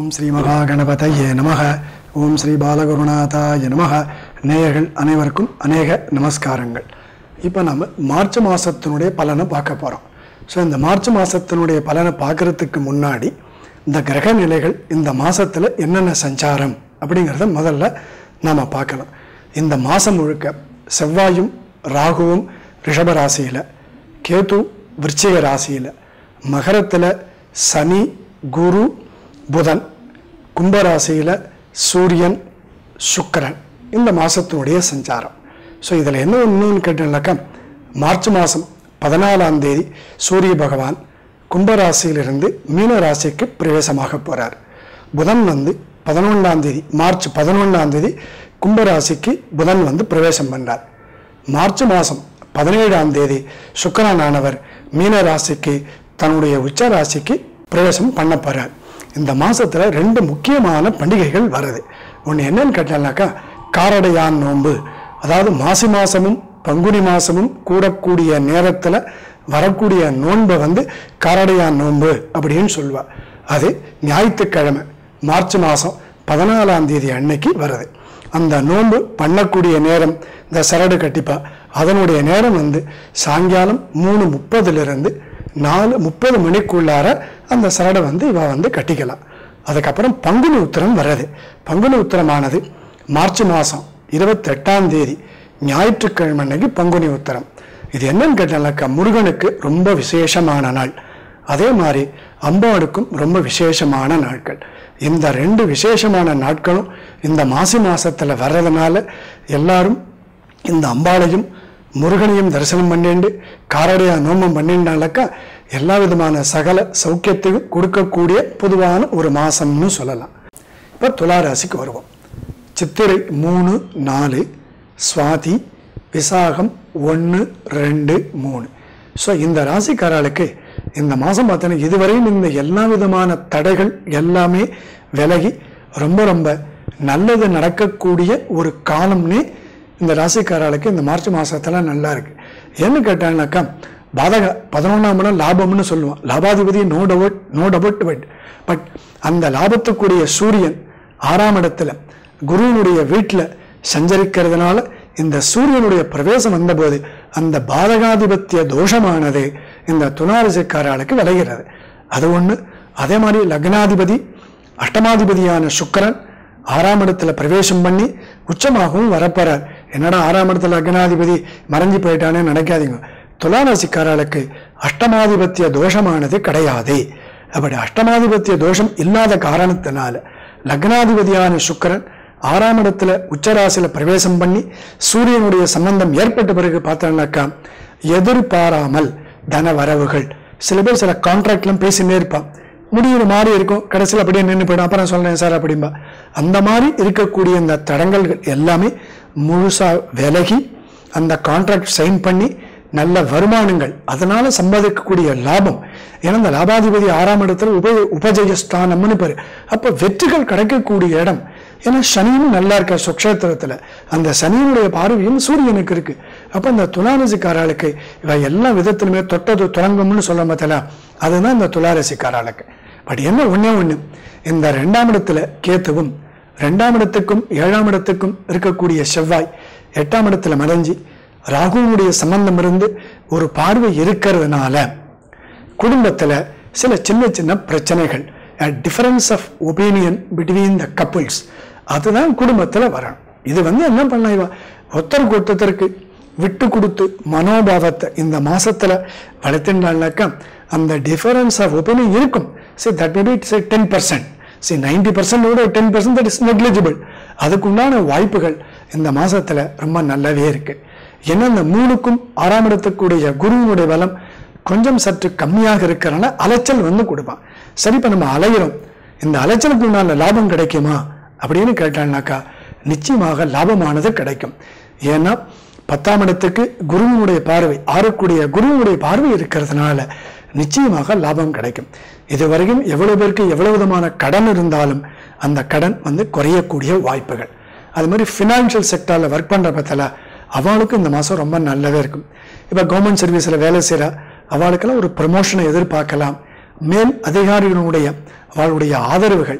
ஓம் ஸ்ரீ மகாகணபதையே நமக ஓம் ஸ்ரீ பாலகுருநாதாய நமக நேயர்கள் அனைவருக்கும் அநேக நமஸ்காரங்கள் இப்போ நம்ம மார்ச் மாதத்தினுடைய பலனை பார்க்க போகிறோம் ஸோ இந்த மார்ச் மாதத்தினுடைய பலனை பார்க்கறதுக்கு முன்னாடி இந்த கிரக நிலைகள் இந்த மாதத்தில் என்னென்ன சஞ்சாரம் அப்படிங்கிறத முதல்ல நாம் பார்க்கலாம் இந்த மாதம் முழுக்க செவ்வாயும் ராகுவும் ரிஷப ராசியில் கேது விருச்சிக ராசியில் மகரத்தில் சனி குரு புதன் கும்பராசியில் சூரியன் சுக்கிரன் இந்த மாதத்தினுடைய சஞ்சாரம் ஸோ இதில் என்ன இன்னொன்று கேட்டீங்கன்னாக்கா மார்ச் மாதம் பதினாலாம் தேதி சூரிய பகவான் கும்பராசியிலிருந்து மீன ராசிக்கு பிரவேசமாக போகிறார் புதன் வந்து பதினொன்றாம் தேதி மார்ச் பதினொன்றாம் தேதி கும்பராசிக்கு புதன் வந்து பிரவேசம் பண்ணார் மார்ச் மாதம் பதினேழாம் தேதி சுக்கரனானவர் மீன ராசிக்கு தன்னுடைய உச்ச ராசிக்கு பிரவேசம் பண்ண போறார் இந்த மாசத்துல ரெண்டு முக்கியமான பண்டிகைகள் வருது ஒன்று என்னன்னு கேட்டாங்கனாக்கா காரடையான் நோன்பு அதாவது மாசி மாசமும் பங்குனி மாசமும் கூடக்கூடிய நேரத்தில் வரக்கூடிய நோன்பை வந்து காரடையான் நோன்பு அப்படின்னு சொல்லுவா அது ஞாயிற்றுக்கிழமை மார்ச் மாதம் பதினாலாம் தேதி அன்னைக்கு வருது அந்த நோன்பு பண்ணக்கூடிய நேரம் இந்த சரடு கட்டிப்பா அதனுடைய நேரம் வந்து சாயங்காலம் மூணு முப்பதுலேருந்து நாலு முப்பது மணிக்குள்ளார அந்த சரடை வந்து இவ வந்து கட்டிக்கலாம் அதுக்கப்புறம் பங்குனி உத்திரம் வர்றது பங்குனி உத்திரமானது மார்ச் மாதம் இருபத்தெட்டாம் தேதி ஞாயிற்றுக்கிழமை அன்னைக்கு பங்குனி உத்திரம் இது என்னன்னு கேட்டாக்கா முருகனுக்கு ரொம்ப விசேஷமான நாள் அதே மாதிரி அம்பாளுக்கும் ரொம்ப விசேஷமான நாட்கள் இந்த ரெண்டு விசேஷமான நாட்களும் இந்த மாசி மாசத்துல வர்றதுனால எல்லாரும் இந்த அம்பாளையும் முருகனையும் தரிசனம் பண்ணிண்டு காரடையா நோமம் பண்ணிண்டாலக்கா எல்லா விதமான சகல சௌக்கியத்தையும் கொடுக்கக்கூடிய பொதுவான ஒரு மாசம்னு சொல்லலாம் இப்போ துளாராசிக்கு வருவோம் சித்திரை மூணு நாலு சுவாதி விசாகம் ஒன்று ரெண்டு மூணு ஸோ இந்த ராசிக்காரர்களுக்கு இந்த மாதம் பார்த்தீங்கன்னா இதுவரையும் இந்த எல்லா விதமான தடைகள் எல்லாமே விலகி ரொம்ப ரொம்ப நல்லது நடக்கக்கூடிய ஒரு காலம்னே இந்த ராசிக்காரர்களுக்கு இந்த மார்ச் மாதத்துல நல்லா இருக்கு ஏன்னு கேட்டாங்கனாக்கா பாதக பதினொன்றாம் இடம் லாபம்னு சொல்லுவோம் லாபாதிபதி no doubt no doubt but but அந்த லாபத்துக்குரிய சூரியன் ஆறாம் இடத்துல குருவினுடைய வீட்டில் சஞ்சரிக்கிறதுனால இந்த சூரியனுடைய பிரவேசம் வந்தபோது அந்த பாதகாதிபத்திய தோஷமானது இந்த துணாரசிக்காரர்களுக்கு விளைகிறது அது ஒன்று அதே மாதிரி லக்னாதிபதி அஷ்டமாதிபதியான சுக்கரன் ஆறாம் இடத்துல பிரவேசம் பண்ணி உச்சமாகவும் வரப்போறார் என்னடா ஆறாம் இடத்துல லக்னாதிபதி மறைஞ்சு போயிட்டானே நினைக்காதீங்க துளாராசிக்காரர்களுக்கு அஷ்டமாதிபத்திய தோஷமானது கிடையாது அப்படி அஷ்டமாதிபத்திய தோஷம் இல்லாத காரணத்தினால லக்னாதிபதியான சுக்கரன் ஆறாம் இடத்துல உச்சராசியில பிரவேசம் பண்ணி சூரியனுடைய சம்பந்தம் ஏற்பட்ட பிறகு பார்த்தோம்னாக்கா எதிர்பாராமல் தன வரவுகள் சில பேர் சில கான்ட்ராக்ட்லாம் பேசினே இருப்பான் முடிகிற மாதிரி இருக்கும் கடைசியில் அப்படியே நின்று போயிடும் அப்புறம் சொல்றேன் சார் அப்படிம்பா அந்த மாதிரி இருக்கக்கூடிய இந்த தடங்கல்கள் எல்லாமே முழுசா விலகி அந்த கான்ட்ராக்ட் சைன் பண்ணி நல்ல வருமானங்கள் அதனால சம்பாதிக்கக்கூடிய லாபம் ஏன்னா இந்த லாபாதிபதி ஆறாம் இடத்துல உப உபஜயஸ்தானம்னு பேரு அப்ப வெற்றிகள் கிடைக்கக்கூடிய இடம் ஏன்னா சனியும் நல்லா இருக்க சுக்ஷேத்திரத்துல அந்த சனியினுடைய பார்வையும் சூரியனுக்கு இருக்கு அப்ப இந்த துளாரசிக்காரர்களுக்கு இவ எல்லா விதத்திலுமே தொட்டது துறங்கும்னு சொல்ல பார்த்தல அதுதான் இந்த துளாரசிக்காரர்களுக்கு பட் என்ன ஒண்ணே ஒண்ணு இந்த ரெண்டாம் இடத்துல கேத்துவும் ரெண்டாம் இடத்துக்கும் ஏழாம் இடத்துக்கும் இருக்கக்கூடிய செவ்வாய் எட்டாம் இடத்துல மறைஞ்சி ராகுனுடைய சம்பந்தம் இருந்து ஒரு பார்வை இருக்கிறதுனால குடும்பத்துல சில சின்ன சின்ன பிரச்சனைகள் difference of opinion between the couples அதுதான் குடும்பத்துல வரணும் இது வந்து என்ன பண்ணலாம் இவ ஒருத்தருக்கு ஒருத்தருக்கு விட்டு கொடுத்து மனோபாவத்தை இந்த மாசத்துல வளர்த்துனாக்கா அந்த டிஃபரன்ஸ் ஆஃப் ஒப்பீனியன் இருக்கும் சரி that maybe it's ten percent சரி நைன்டி பர்சன்டோட ten percent that is negligible அதுக்குண்டான வாய்ப்புகள் இந்த மாசத்துல ரொம்ப நல்லாவே இருக்கு ஏன்னா இந்த மூணுக்கும் ஆறாம் இடத்துக்குடைய குருவினுடைய பலம் கொஞ்சம் சற்று கம்மியாக இருக்கிறனால அலைச்சல் வந்து கொடுப்பான் சரி இப்போ நம்ம அலைகிறோம் இந்த அலைச்சலுக்கு உண்டான லாபம் கிடைக்குமா அப்படின்னு கேட்டாங்கனாக்கா நிச்சயமாக லாபமானது கிடைக்கும் ஏன்னா பத்தாம் இடத்துக்கு குருவினுடைய பார்வை ஆறக்கூடிய குருவினுடைய பார்வை இருக்கிறதுனால நிச்சயமாக லாபம் கிடைக்கும் இதுவரைக்கும் எவ்வளவு பேருக்கு எவ்வளவு விதமான கடன் இருந்தாலும் அந்த கடன் வந்து குறையக்கூடிய வாய்ப்புகள் அது மாதிரி ஃபினான்ஷியல் செக்டரில் ஒர்க் பண்ணுற பத்தில அவளுக்கு இந்த மாதம் ரொம்ப நல்லாவே இருக்கும் இப்போ கவர்மெண்ட் சர்வீஸில் வேலை செய்கிற அவளுக்கெல்லாம் ஒரு ப்ரமோஷனை எதிர்பார்க்கலாம் மேல் அதிகாரிகளுடைய அவளுடைய ஆதரவுகள்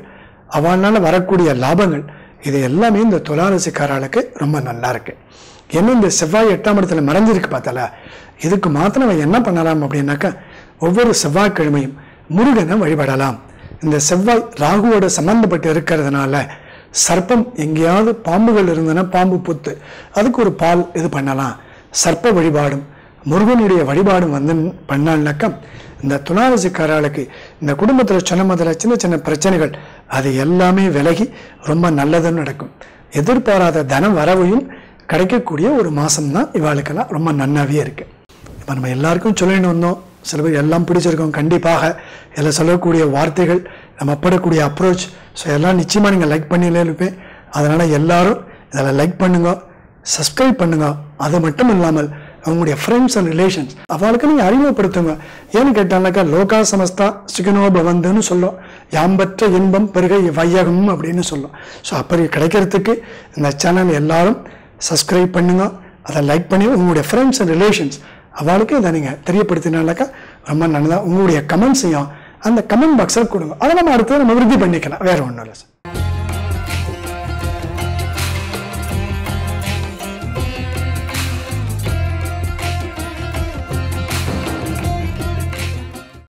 அவனால வரக்கூடிய லாபங்கள் இது எல்லாமே இந்த துளாராசிக்காரர்களுக்கு ரொம்ப நல்லா இருக்கு என்ன இந்த செவ்வாய் எட்டாம் இடத்துல மறைஞ்சிருக்கு பார்த்தால இதுக்கு மாத்திரம் நம்ம என்ன பண்ணலாம் அப்படின்னாக்கா ஒவ்வொரு செவ்வாய்க்கிழமையும் முருகனை வழிபடலாம் இந்த செவ்வாய் ராகுவோட சம்பந்தப்பட்டு இருக்கிறதுனால சர்ப்பம் எங்கேயாவது பாம்புகள் இருந்ததுன்னா பாம்பு புத்து அதுக்கு ஒரு பால் இது பண்ணலாம் சர்ப்ப வழிபாடும் முருகனுடைய வழிபாடும் வந்து பண்ணால்னாக்கா இந்த துளாராசிக்காரர்களுக்கு இந்த குடும்பத்தில் சொன்ன முதல்ல சின்ன சின்ன பிரச்சனைகள் அது எல்லாமே விலகி ரொம்ப நல்லதுன்னு நடக்கும் எதிர்பாராத தன வரவையும் கிடைக்கக்கூடிய ஒரு மாதம்தான் இவாளுக்கெல்லாம் ரொம்ப நன்னாவே இருக்கு இப்போ நம்ம எல்லாருக்கும் சொல்லிட்டு வந்தோம் சில பேர் எல்லாம் பிடிச்சிருக்கோம் கண்டிப்பாக இதில் சொல்லக்கூடிய வார்த்தைகள் நம்ம படக்கூடிய அப்ரோச் ஸோ எல்லாம் நிச்சயமாக நீங்கள் லைக் பண்ணிலே இருப்பேன் அதனால் எல்லாரும் இதில் லைக் பண்ணுங்க சப்ஸ்கிரைப் பண்ணுங்க அது மட்டும் இல்லாமல் அவங்களுடைய ஃப்ரெண்ட்ஸ் அண்ட் ரிலேஷன்ஸ் அவளுக்கு நீங்கள் அறிமுகப்படுத்துங்க ஏன்னு கேட்டாங்கனாக்கா லோகா சமஸ்தா சுகினோ பவந்துன்னு சொல்லும் யாம்பற்ற இன்பம் பெருகை வையகம் அப்படின்னு சொல்லும் ஸோ அப்படி கிடைக்கிறதுக்கு இந்த சேனல் எல்லாரும் சப்ஸ்கிரைப் பண்ணுங்க அதை லைக் பண்ணி உங்களுடைய ஃப்ரெண்ட்ஸ் அண்ட் ரிலேஷன்ஸ் அவளுக்கு இதை நீங்கள் தெரியப்படுத்தினாக்கா ரொம்ப நல்லதா உங்களுடைய கமெண்ட்ஸையும் அந்த கமெண்ட் பாக்ஸில் கொடுங்க அதை நம்ம அடுத்து நம்ம விருத்தி பண்ணிக்கலாம் வேற ஒன்றும் இல்லை சார்